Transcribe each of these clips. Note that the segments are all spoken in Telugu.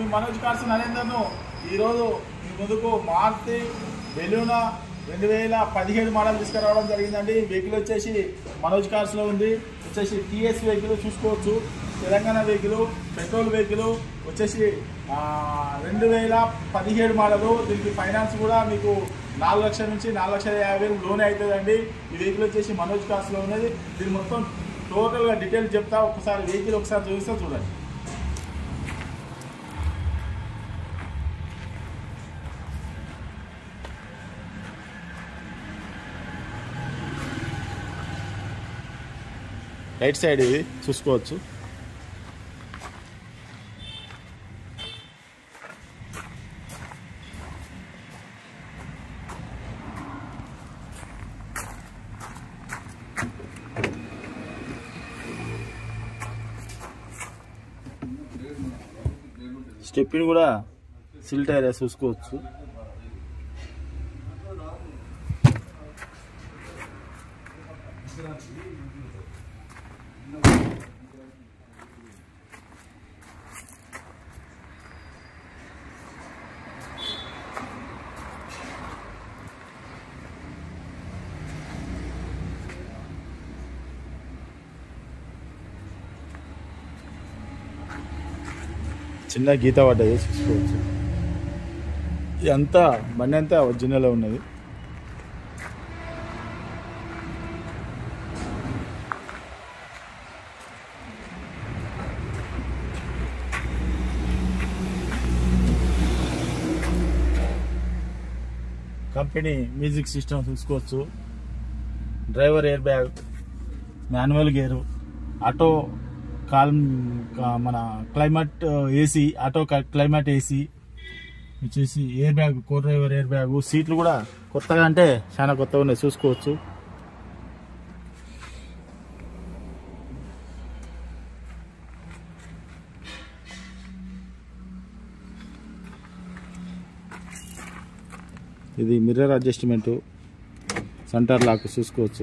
మనోజ్ కార్స్ నరేందర్ను ఈరోజు మీ ముందుకు మారుతి బెలూనా రెండు వేల పదిహేడు మోడల్ తీసుకురావడం జరిగిందండి వెహికల్ వచ్చేసి మనోజ్ కార్స్లో ఉంది వచ్చేసి టీఎస్ వెహికల్ చూసుకోవచ్చు తెలంగాణ వెహికల్ పెట్రోల్ వెహికల్ వచ్చేసి ఆ, రెండు వేల పదిహేడు మోడలు దీనికి ఫైనాన్స్ కూడా మీకు నాలుగు లక్షల నుంచి నాలుగు లక్షల యాభై వేలు లోన్ అవుతుందండి ఈ వెహికల్ వచ్చేసి మనోజ్ కార్స్లో ఉన్నది దీని మొత్తం టోటల్గా డీటెయిల్స్ చెప్తా ఒకసారి వెహికల్ ఒకసారి చూపిస్తా చూడండి రైట్ సైడ్ ఇది చూసుకోవచ్చు స్టెప్ని కూడా సిల్ టైర్ వేసి చూసుకోవచ్చు చిన్న గీత పడ్డది చూసుకోవచ్చు ఇదంతా బండి అంతా ఒరిజినల్ ఉన్నది కంపెనీ మ్యూజిక్ సిస్టమ్ చూసుకోవచ్చు driver air bag manual gear auto కాల్ మన climate A C auto climate A C వచ్చేసి air bag co driver air bag సీట్లు కూడా కొత్తగా అంటే చాలా కొత్తగా ఉన్నాయి చూసుకోవచ్చు ఇది మిర్రర్ అడ్జస్ట్మెంట్ సెంటర్ లాక్ చూసుకోవచ్చు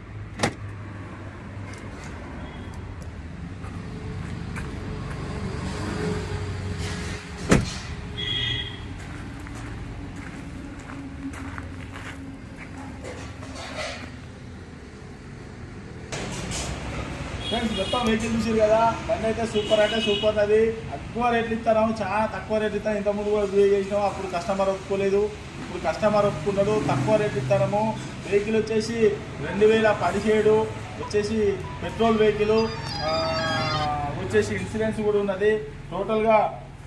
ఫ్రెండ్స్ మొత్తం వెహికల్ చూసారు కదా బండి అయితే సూపర్ అంటే సూపర్ అది ఎక్కువ రేట్లు ఇస్తాము చాలా తక్కువ రేట్లు ఇస్తాం ఇంత ముందు కూడా వీడియో చేసినాం అప్పుడు కస్టమర్ ఒప్పుకోలేదు ఇప్పుడు కస్టమర్ ఒప్పుకున్నాడు తక్కువ రేట్లు ఇస్తాము వెహికల్ వచ్చేసి రెండు వేల పదిహేడు వచ్చేసి పెట్రోల్ వెహికల్ వచ్చేసి ఇన్సూరెన్స్ కూడా ఉన్నది టోటల్గా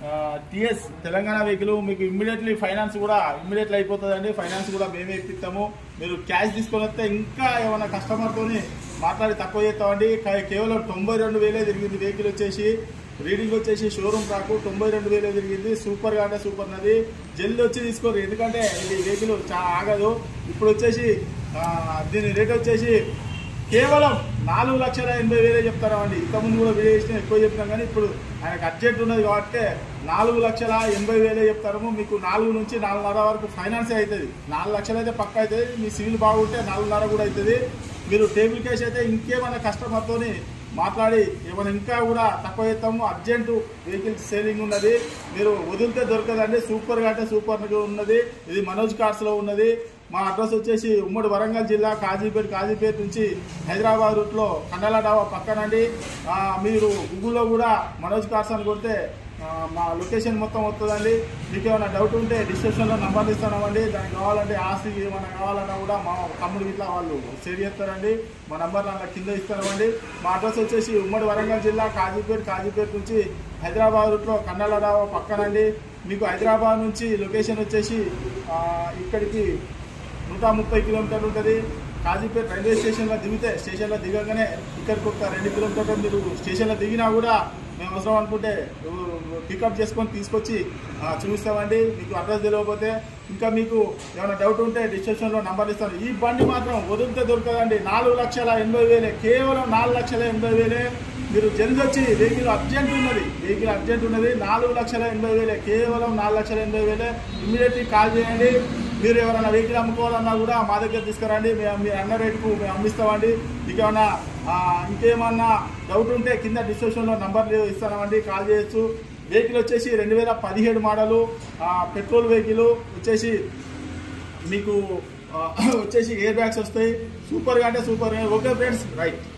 టిఎస్ తెలంగాణ వెహికల్ మీకు ఇమ్మీడియట్లీ ఫైనాన్స్ కూడా ఇమ్మీడియట్లీ అయిపోతుందండి ఫైనాన్స్ కూడా మేమే ఇప్పిస్తాము మీరు క్యాష్ తీసుకొని వస్తే ఇంకా ఏమైనా కస్టమర్తోని మాట్లాడి తక్కువ చేస్తామండి కా- కేవలం తొంభై రెండు వేలే తిరిగింది వెహికల్ వచ్చేసి రీడింగ్ వచ్చేసి షోరూమ్ ట్రాకు తొంభై రెండు వేలే తిరిగింది సూపర్గా అంటే సూపర్ ఉన్నది జల్ది వచ్చి తీసుకోరు ఎందుకంటే ఇది వెహికల్ చాలా ఆగదు ఇప్పుడు వచ్చేసి ఆ, దీని రేట్ వచ్చేసి కేవలం నాలుగు లక్షల ఎనభై వేలే చెప్తారా అండి ఇంతకుముందు కూడా వీడియో చేసిన ఎక్కువ చెప్పినాం కానీ ఇప్పుడు ఆయనకు అర్జెంట్ ఉన్నది కాబట్టి నాలుగు లక్షల ఎనభై వేలే చెప్తాము మీకు నాలుగు నుంచి నాలుగున్నర వరకు ఫైనాన్సే అవుతుంది నాలుగు లక్షలు అయితే పక్క అవుతుంది మీ సివిల్ బాగుంటే నాలుగున్నర కూడా అవుతుంది మీరు టేబుల్ కేసు అయితే ఇంకేమైనా కస్టమర్తోని మాట్లాడి ఏమైనా ఇంకా కూడా తక్కువ చేస్తాము అర్జెంటు వెహికల్ సేలింగ్ ఉన్నది మీరు వదిలితే దొరకదండి సూపర్గా అంటే సూపర్గా ఉన్నది ఇది మనోజ్ కార్స్లో ఉన్నది మా అడ్రస్ వచ్చేసి ఉమ్మడి వరంగల్ జిల్లా కాజీపేట కాజీపేట నుంచి హైదరాబాద్ రూట్లో కండల డాబా పక్కనండి ఆ, మీరు గూగుల్లో కూడా మనోజ్ కార్స్ అని కొడితే ఆ, మా లొకేషన్ మొత్తం వస్తుందండి మీకు ఏమైనా డౌట్ ఉంటే డిస్క్రిప్షన్లో నంబర్ ఇస్తామండి దానికి కావాలంటే ఆస్తి ఏమైనా కావాలన్నా కూడా మా తమ్ముడు ఇట్లా వాళ్ళు షేర్ చేస్తారండి మా నంబర్ అలా కింద ఇస్తామండి మా అడ్రస్ వచ్చేసి ఉమ్మడి వరంగల్ జిల్లా కాజీపేట కాజీపేట నుంచి హైదరాబాద్ రూట్లో కన్నడ డాబా పక్కనండి మీకు హైదరాబాద్ నుంచి లొకేషన్ వచ్చేసి ఆ, ఇక్కడికి నూట ముప్పై కిలోమీటర్లు ఉంటుంది కాజీపేట రైల్వే స్టేషన్లో దిగితే స్టేషన్లో దిగగానే ఇక్కడికి ఒక రెండు కిలోమీటర్లు మీరు స్టేషన్లో దిగినా కూడా మేము అవసరం అనుకుంటే పికప్ చేసుకొని తీసుకొచ్చి ఆ, చూపిస్తామండి మీకు అడ్రస్ తెలియకపోతే ఇంకా మీకు ఏమైనా డౌట్ ఉంటే డిస్క్రిప్షన్లో నంబర్ ఇస్తాను ఈ బండి మాత్రం వదిలితే దొరకదండి నాలుగు లక్షల ఎనభై వేలే కేవలం నాలుగు లక్షల ఎనభై వేలే మీరు జల్ది వచ్చి వెహికల్ అర్జెంట్ ఉన్నది వెహికల్ అర్జెంట్ ఉన్నది నాలుగు లక్షల ఎనభై వేలే కేవలం నాలుగు లక్షల ఎనభై వేలే ఇమ్మీడియట్లీ కాల్ చేయండి మీరు ఎవరైనా వెహికల్ అమ్ముకోవాలన్నా కూడా మా దగ్గర తీసుకురండి మేము మీ అన్న రేటుకు మేము అమ్మిస్తామండి మీకు ఏమన్నా ఆ, ఇంకేమన్నా డౌట్ ఉంటే కింద డిస్క్రిప్షన్లో నంబర్లు ఇస్తామండి కాల్ చేయొచ్చు వెహికల్ వచ్చేసి రెండు వేల పదిహేడు మోడలు పెట్రోల్ వెహికల్ వచ్చేసి మీకు ఆ, వచ్చేసి ఎయిర్ బ్యాగ్స్ వస్తాయి సూపర్గా అంటే సూపర్ ఓకే ఫ్రెండ్స్ రైట్